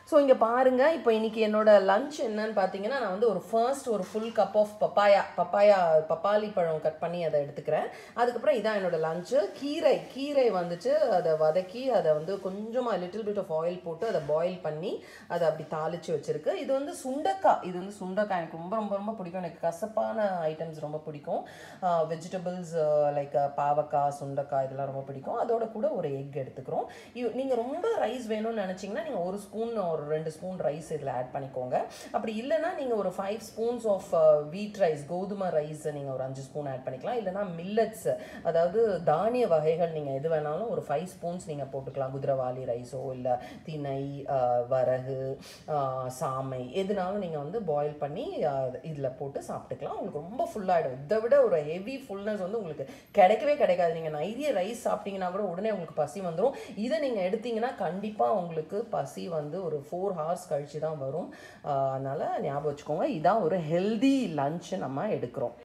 so இங்கே பாருங்கள் இப்போ இன்னைக்கு என்னோட லஞ்ச் என்னன்னு பார்த்தீங்கன்னா நான் வந்து ஒரு ஃபர்ஸ்ட் ஒரு full cup of papaya papaya பப்பாளி பழம் கட் பண்ணி அதை எடுத்துக்கிறேன் அதுக்கப்புறம் இதான் என்னோட லஞ்சு கீரை கீரை வந்துட்டு அதை வதக்கி அதை வந்து கொஞ்சமாக லிட்டில் பிட் ஆஃப் ஆயில் போட்டு அதை பாயில் பண்ணி அதை அப்படி தாளித்து வச்சிருக்கு இது வந்து சுண்டக்காய் இது வந்து சுண்டக்காய் எனக்கு ரொம்ப ரொம்ப ரொம்ப பிடிக்கும் எனக்கு கசப்பான ஐட்டம்ஸ் ரொம்ப பிடிக்கும் வெஜிடபிள்ஸ் லைக் பாவக்காய் சுண்டக்காய் இதெல்லாம் ரொம்ப பிடிக்கும் அதோட கூட ஒரு எக் எடுத்துக்கிறோம் இ- நீங்க ரொம்ப ரைஸ் வேணும்னு நினைச்சீங்கன்னா நீங்க ஒரு ஸ்பூன் ஒரு ரெண்டு ஸ்பூன் ரைஸ் இதில் ஆட் பண்ணிக்கோங்க அப்படி இல்லைன்னா நீங்க ஒரு five spoons of wheat rice கோதுமை ரைஸ் நீங்க ஒரு அஞ்சு ஸ்பூன் ஆட் பண்ணிக்கலாம் இல்லைன்னா மில்லட்ஸ் அதாவது தானிய வகைகள் நீங்க எது வேணாலும் ஒரு ஃபைவ் ஸ்பூன்ஸ் நீங்க போட்டுக்கலாம் குதிரவாளி ரைஸோ இல்லை திணை அஹ், வரகு அஹ், சாமை எதுனாலும் நீங்க வந்து பாயில் பண்ணி இதில் போட்டு சாப்பிட்டுக்கலாம் உங்களுக்கு ரொம்ப ஃபுல்லாகிடும் இதை விட ஒரு ஹெவி ஃபுல்னஸ் வந்து உங்களுக்கு கிடைக்கவே கிடைக்காது நீங்கள் நிறைய ரைஸ் சாப்பிட்டீங்கன்னா கூட உடனே உங்களுக்கு பசி வந்துடும் இதை நீங்கள் எடுத்தீங்கன்னா கண்டிப்பாக உங்களுக்கு பசி வந்து ஒரு ஃபோர் ஹவர்ஸ் கழிச்சு தான் வரும் ஆஹ் அதனால ஞாபகம் வச்சுக்கோங்க இதான் ஒரு ஹெல்தி லஞ்ச் நம்ம எடுக்கிறோம்